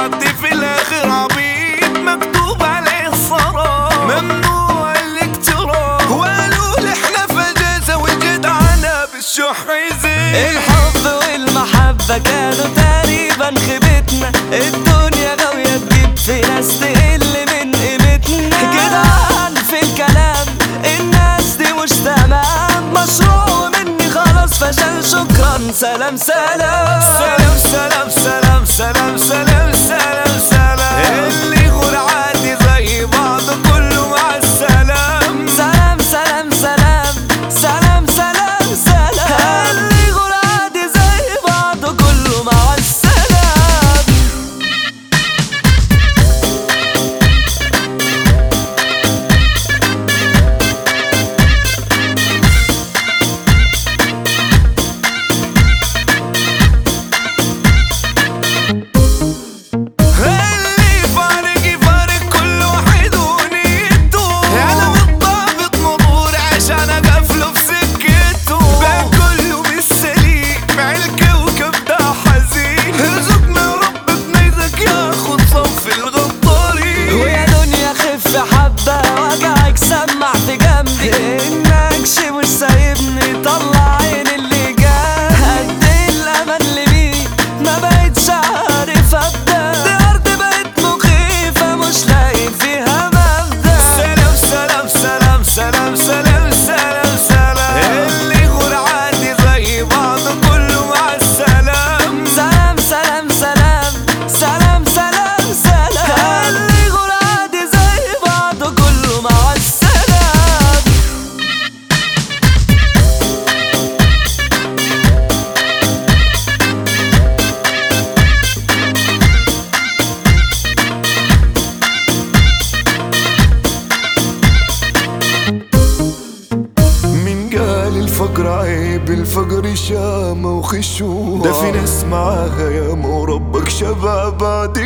حد في الاخر عبيد مكتوب عليه الصرام ممنوع الاقتراب وقالوا لي احنا فجازة وجدعنا بالشح يزيد الحب والمحبة كانوا تقريبا خيبتنا الدنيا غاوية تجيب في ناس تقل من قيمتنا جدعان في الكلام الناس دي مش تمام مشروع مني خلاص فشل شكرا سلام سلام سلام سلام سلام سلام سلام سلام سلام اللي يغور عادي زي بعض كله مع السلام سلام سلام سلام سلام سلام سلام اللي يغور عادي زي بعضه كله مع السلام اللي يفارق يفارق كل واحد ونيته انا بالضابط مبهور عشان اقفله في سكته بقى كله بالسليم مع الكوكب ده حزين ارزقنا رب بنيزك ياخد صف الغدارين ويا دنيا خف حبة وجعك سمع في جنبي النكش مش سايبني طلع عين اللي جاب قد الأمل اللي بيه ما بقتش عارف أبدأ دي أرض بقت مخيفة مش لاقي فيها مبدأ سلام سلام سلام سلام سلام سلام سلام اللي يغور عادي زي بعض كله مع السلام سلام سلام سلام سلام سلام سلام اللي يغور عادي زي بعضه كله مع السلام مين قال الفقر عيب الفقر شامة وخشوع ده في ناس معاها ياما وربك شباب بعد